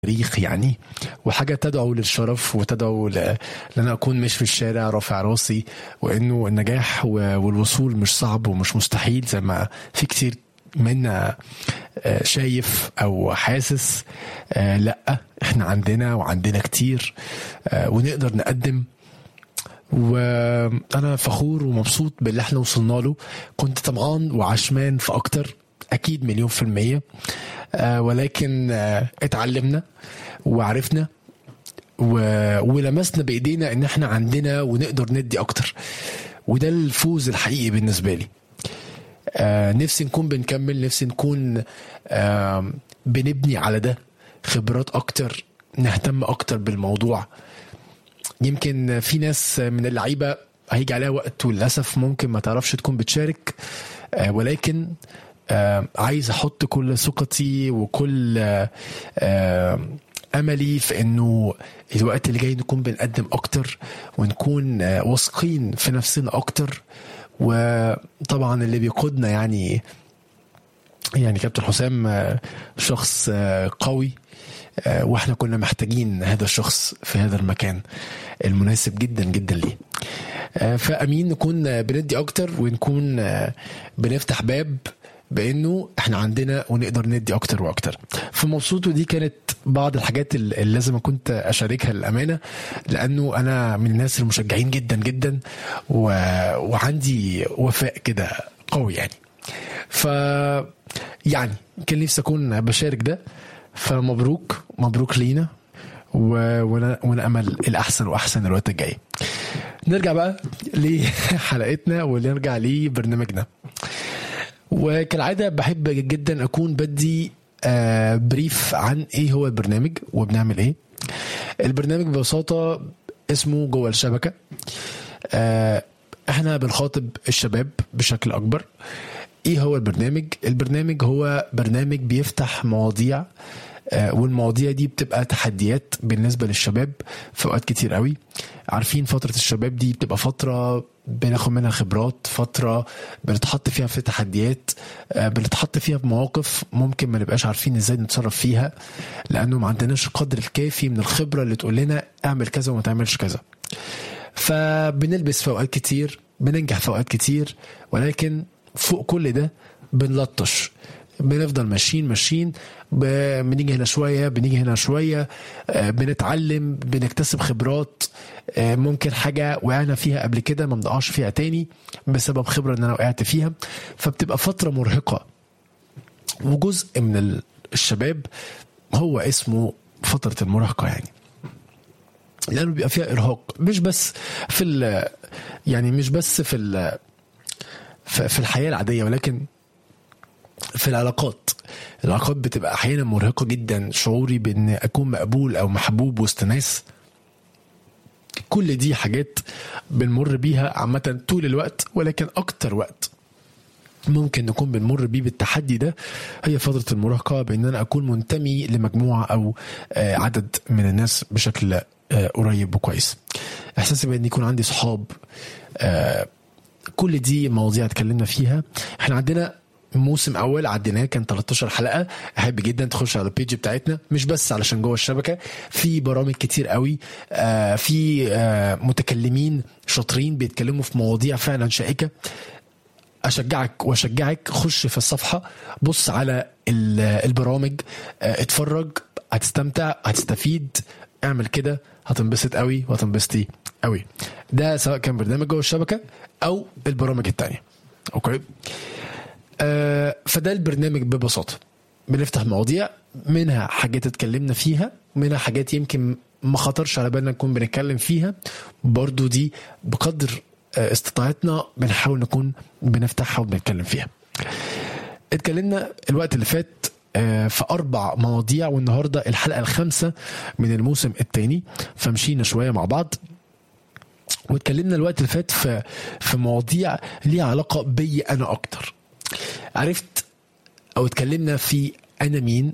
تاريخ يعني وحاجة تدعو للشرف وتدعو ل- لأن أنا أكون مش في الشارع رافع راسي وإنه النجاح و- والوصول مش صعب ومش مستحيل زي ما في كتير منا آه، شايف أو حاسس آه، لأ إحنا عندنا وعندنا كتير آه، ونقدر نقدم وانا فخور ومبسوط باللي احنا وصلنا له كنت طمعان وعشمان في اكتر اكيد مليون في المية آه ولكن آه اتعلمنا وعرفنا و... ولمسنا بايدينا ان احنا عندنا ونقدر ندي اكتر وده الفوز الحقيقي بالنسبة لي آه نفسي نكون بنكمل نفسي نكون آه بنبني على ده خبرات اكتر نهتم اكتر بالموضوع يمكن في ناس من اللعيبه هيجي عليها وقت وللاسف ممكن ما تعرفش تكون بتشارك آه، ولكن آه، عايز احط كل ثقتي وكل آه، آه، املي في انه الوقت اللي جاي نكون بنقدم اكتر ونكون آه، واثقين في نفسنا اكتر وطبعا اللي بيقودنا يعني يعني كابتن حسام آه، شخص آه، قوي آه، واحنا كنا محتاجين هذا الشخص في هذا المكان المناسب جدا جدا ليه آه، فامين نكون آه، بندي اكتر ونكون آه، بنفتح باب بانه احنا عندنا ونقدر ندي اكتر واكتر فمبسوط ودي كانت بعض الحاجات اللي لازم كنت اشاركها للامانه لانه انا من الناس المشجعين جدا جدا و... وعندي وفاء كده قوي يعني ف يعني كان نفسي اكون بشارك ده فمبروك مبروك لينا و- وانا وانا امل الاحسن واحسن الوقت الجاي نرجع بقى لحلقتنا ونرجع لبرنامجنا وكالعاده بحب جدا اكون بدي آه، بريف عن ايه هو البرنامج وبنعمل ايه البرنامج ببساطه اسمه جوه الشبكه آه، احنا بنخاطب الشباب بشكل اكبر ايه هو البرنامج البرنامج هو برنامج بيفتح مواضيع آه، والمواضيع دي بتبقى تحديات بالنسبه للشباب في اوقات كتير قوي عارفين فتره الشباب دي بتبقى فتره بناخد منها خبرات فتره بنتحط فيها في تحديات آه، بنتحط فيها في مواقف ممكن ما نبقاش عارفين ازاي نتصرف فيها لانه ما عندناش القدر الكافي من الخبره اللي تقول لنا اعمل كذا وما تعملش كذا فبنلبس في اوقات كتير بننجح في اوقات كتير ولكن فوق كل ده بنلطش بنفضل ماشيين ماشيين ب- بنيجي هنا شويه بنيجي هنا شويه آه، بنتعلم بنكتسب خبرات آه، ممكن حاجه وقعنا فيها قبل كده ما بنقعش فيها تاني بسبب خبره ان انا وقعت فيها فبتبقى فتره مرهقه وجزء من ال- الشباب هو اسمه فتره المراهقه يعني لانه بيبقى فيها ارهاق مش بس في ال يعني مش بس في ال في في الحياه العاديه ولكن في العلاقات العلاقات بتبقى احيانا مرهقه جدا شعوري بان اكون مقبول او محبوب وسط ناس كل دي حاجات بنمر بيها عامه طول الوقت ولكن اكتر وقت ممكن نكون بنمر بيه بالتحدي ده هي فترة المراهقة بأن أنا أكون منتمي لمجموعة أو آه، عدد من الناس بشكل آه، قريب وكويس إحساسي بأن يكون عندي صحاب آه، كل دي مواضيع اتكلمنا فيها احنا عندنا موسم اول عديناه كان 13 حلقه احب جدا تخش على البيج بتاعتنا مش بس علشان جوه الشبكه في برامج كتير قوي آه في آه متكلمين شاطرين بيتكلموا في مواضيع فعلا شائكه اشجعك واشجعك خش في الصفحه بص على ال- البرامج آه، اتفرج هتستمتع هتستفيد اعمل كده هتنبسط قوي وهتنبسطي قوي ده سواء كان برنامج جوه الشبكه او البرامج التانية اوكي آه فده البرنامج ببساطه بنفتح مواضيع منها حاجات اتكلمنا فيها منها حاجات يمكن ما خطرش على بالنا نكون بنتكلم فيها برضو دي بقدر آه، استطاعتنا بنحاول نكون بنفتحها وبنتكلم فيها اتكلمنا الوقت اللي فات آه، في اربع مواضيع والنهارده الحلقه الخامسه من الموسم الثاني فمشينا شويه مع بعض واتكلمنا الوقت اللي فات في في مواضيع ليها علاقه بي انا اكتر عرفت او اتكلمنا في انا مين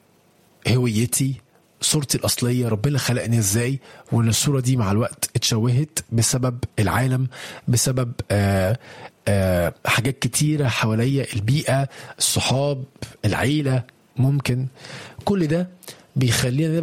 هويتي صورتي الاصليه ربنا خلقني ازاي وان الصوره دي مع الوقت اتشوهت بسبب العالم بسبب آه آه حاجات كتيره حواليا البيئه الصحاب العيله ممكن كل ده بيخلينا